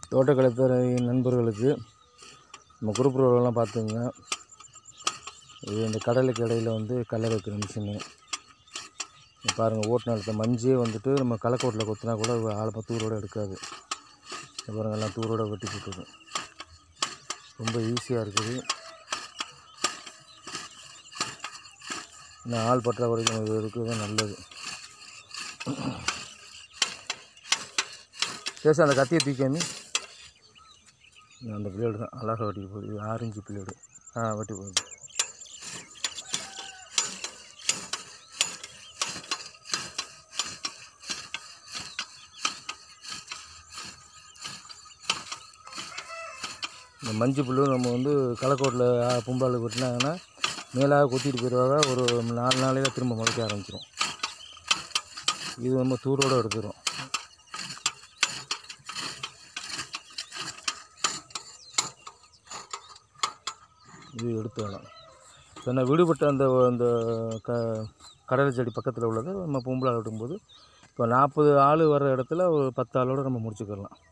தோட்டக்கலைத்துறை நண்பர்களுக்கு நம்ம குரூப் ரோடெல்லாம் பார்த்துங்க இது இந்த கடலுக்கு இடையில வந்து கடலை வைக்கிற மிஷினு இங்க பாருங்கள் ஓட்டு நிலத்த மஞ்சே வந்துட்டு நம்ம களைக்கோட்டில் கொத்தினா கூட ஆளை தூரோட எடுக்காது இங்க பாருங்க எல்லாம் தூரோட வெட்டி போட்டுது ரொம்ப ஈஸியாக இருக்குது இன்னும் ஆள் பற்றாக்குறைக்கு இது இருக்கிறது நல்லது பேச அந்த கத்தியை தூக்காமி அந்த பிளேடு தான் அழகாக வெட்டிட்டு போகுது இது ஆரஞ்சு பிளேடு ஆ வெட்டி போகுது இந்த மஞ்சள் புல்லு நம்ம வந்து களைக்கோட்டில் பும்பால் வெட்டினாங்கன்னா மேலாக கொத்திட்டு போயிடுவாங்க ஒரு நாலு நாளையில் திரும்ப முளைக்க ஆரம்பிச்சிடும் இது நம்ம தூரோடு எடுத்துரும் இது எடுத்து வேணும் இப்போ நான் விடுபட்ட அந்த அந்த க கடலை செடி பக்கத்தில் உள்ளதை நம்ம பொம்பளை வெட்டும்போது இப்போ நாற்பது ஆள் வர்ற இடத்துல ஒரு பத்து ஆளோட நம்ம முடிச்சுக்கலாம்